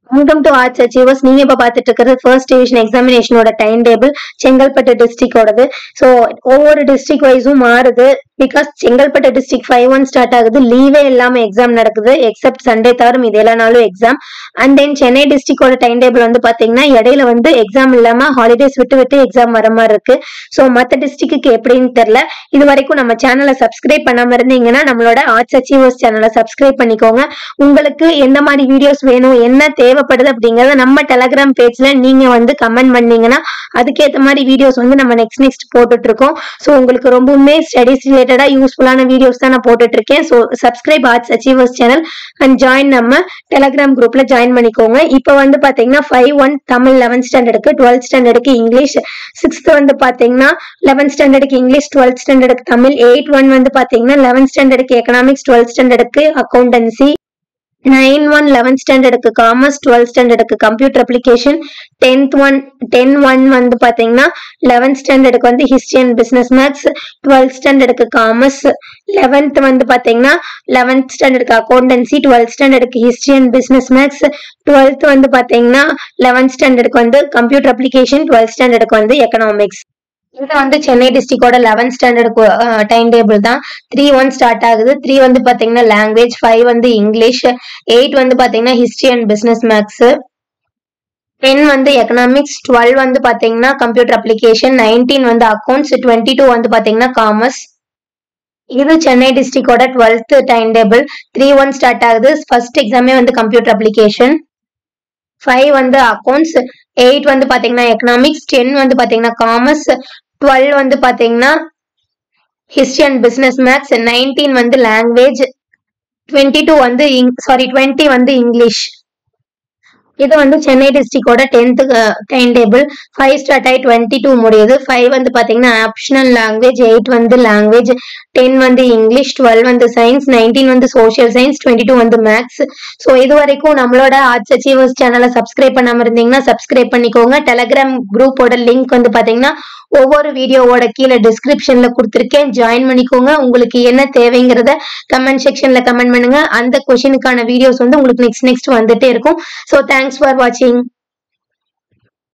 welcome to arts achievers நீங்க இப்ப பாத்துட்டு இருக்கிறது ஃபர்ஸ்ட் டிவிஷன் எக்ஸாமினேஷனோட டைம் டேபிள் செங்கல்பட்டு டிஸ்ட்ரிக்டோடது ஸோ ஒவ்வொரு டிஸ்ட்ரிக்ட் வைஸும் மாறுது because Chengalpattu district five one start ஆகுது லீவே இல்லாம எக்ஸாம் நடக்குது எக்ஸப்ட் சண்டே தவிர இது எல்லா நாளும் எக்ஸாம் அண்ட் தென் சென்னை டிஸ்ட்ரிக்டோட டைம் டேபிள் வந்து பாத்தீங்கன்னா இடையில வந்து எக்ஸாம் இல்லாம ஹாலிடேஸ் விட்டு விட்டு எக்ஸாம் வர மாதிரி இருக்கு ஸோ மற்ற டிஸ்ட்ரிக்ட்டுக்கு எப்படின்னு தெரியல இது வரைக்கும் நம்ம சேனலை சப்ஸ்கிரைப் பண்ணாம இருந்தீங்கன்னா நம்மளோட ஆர்ட்ஸ் அச்சீவர்ஸ் சேனலை சப்ஸ்கிரைப் பண்ணிக்கோங்க உங்களுக்கு எந்த மாதிரி வீடியோஸ் வேணும் என்ன தேவைப்படுது அப்படிங்கறத நம்ம டெலகிராம் பேஜ்ல நீங்க வந்து கமெண்ட் பண்ணீங்கன்னா அதுக்கேற்ற மாதிரி வீடியோஸ் வந்து நம்ம நெக்ஸ்ட் நெக்ஸ்ட் போட்டுட்டு இருக்கோம் ஸோ உங்களுக்கு ரொம்பவுமே ஸ்டடிஸ் ரிலேட்டடா யூஸ்ஃபுல்லான வீடியோஸ் தான் நான் போட்டுட்டு இருக்கேன் so subscribe arts achievers channel and join நம்ம டெலகிராம் குரூப்ல ஜாயின் பண்ணிக்கோங்க இப்போ வந்து பாத்தீங்கன்னா ஃபைவ் ஒன் தமிழ் லெவன்த் ஸ்டாண்டர்டுக்கு டுவெல்த் ஸ்டாண்டர்டுக்கு இங்கிலீஷ் சிக்ஸ்த் வந்து பாத்தீங்கன்னா லெவன்த் ஸ்டாண்டர்டுக்கு இங்கிலீஷ் டுவெல்த் ஸ்டாண்டர்டுக்கு தமிழ் எயிட் ஒன் வந்து பாத்தீங்கன்னா லெவன்த் ஸ்டாண்டர்டுக்கு எக்கனாமிக்ஸ் டுவெல்த் ஸ்டாண்டர்டுக்கு அக்கௌண்டன்சி நைன் ஒன் லெவன்த் ஸ்டாண்டர்டுக்கு காமர்ஸ் டுவெல்த் ஸ்டாண்டர்டுக்கு computer application tenth one ten one வந்து பாத்தீங்கன்னா லெவன்த் ஸ்டாண்டர்டுக்கு வந்து history and business maths twelfth ஸ்டாண்டர்டுக்கு commerce eleventh வந்து பாத்தீங்கன்னா லெவன்த் ஸ்டாண்டர்டுக்கு அக்கௌண்டன்சி டுவெல்த் ஸ்டாண்டர்டுக்கு history and business maths twelfth வந்து பாத்தீங்கன்னா லெவன்த் ஸ்டாண்டர்டுக்கு வந்து கம்ப்யூட்டர் அப்ளிகேஷன் டுவெல்த் ஸ்டாண்டர்டுக்கு வந்து எக்கனாமிக்ஸ் இது வந்து சென்னை டிஸ்ட்ரிக்டோட லெவன்த் ஸ்டாண்டர்டுக்கு டைம் டேபிள் தான் த்ரீ ஒன் ஸ்டார்ட் ஆகுது த்ரீ வந்து பாத்தீங்கன்னா லாங்குவேஜ் ஃபைவ் வந்து இங்கிலீஷ் எயிட் வந்து பாத்தீங்கன்னா history and business maths ten வந்து எக்கனாமிக்ஸ் டுவெல் வந்து பாத்தீங்கன்னா கம்ப்யூட்டர் அப்ளிகேஷன் நைன்டீன் வந்து அக்கௌண்ட்ஸ் டுவெண்ட்டி டூ வந்து பாத்தீங்கன்னா காமர்ஸ் இது சென்னை டிஸ்ட்ரிக்டோட twelfth time table three one start ஆகுது ஃபர்ஸ்ட் எக்ஸாமே வந்து கம்ப்யூட்டர் அப்ளிகேஷன் ஃபைவ் வந்து அக்கௌண்ட்ஸ் எயிட் வந்து பாத்தீங்கன்னா எக்கனாமிக்ஸ் டென் வந்து பாத்தீங்கன்னா காமர்ஸ் டுவெல் வந்து பாத்தீங்கன்னா history and business maths nineteen வந்து லாங்குவேஜ் டுவெண்ட்டி டூ வந்து சாரி டுவெண்ட்டி வந்து இங்கிலீஷ் இது வந்து சென்னை டிஸ்ட்ரிக்டோட tenth time table five start ஆகி டுவெண்ட்டி டூ முடியுது ஃபைவ் வந்து பாத்தீங்கன்னா ஆப்ஷனல் லாங்குவேஜ் எயிட் வந்து லாங்குவேஜ் டென் வந்து இங்கிலீஷ் டுவெல் வந்து சயின்ஸ் நைன்டீன் வந்து சோஷியல் சயின்ஸ் டுவெண்ட்டி டூ வந்து மேத்ஸ் ஸோ இது வரைக்கும் நம்மளோட ஆர்ட்ஸ் அச்சீவர்ஸ் சேனலை சப்ஸ்கிரைப் பண்ணாம இருந்தீங்கன்னா சப்ஸ்கிரைப் பண்ணிக்கோங்க டெலகிராம் குரூப்போட லிங்க் வந்து பாத்தீங்கன்னா ஒவ்வொரு வீடியோவோட கீழே டிஸ்கிரிப்ஷன்ல கொடுத்துருக்கேன் ஜாயின் பண்ணிக்கோங்க உங்களுக்கு என்ன தேவைங்கிறத கமெண்ட் செக்ஷன்ல கமெண்ட் பண்ணுங்க அந்த கொஷினுக்கான வீடியோஸ் வந்து உங்களுக்கு நெக்ஸ்ட் நெக்ஸ்ட் வந்துட்டே இருக்கும் ஸோ தேங்க்ஸ் ஃபார் வாட்சிங்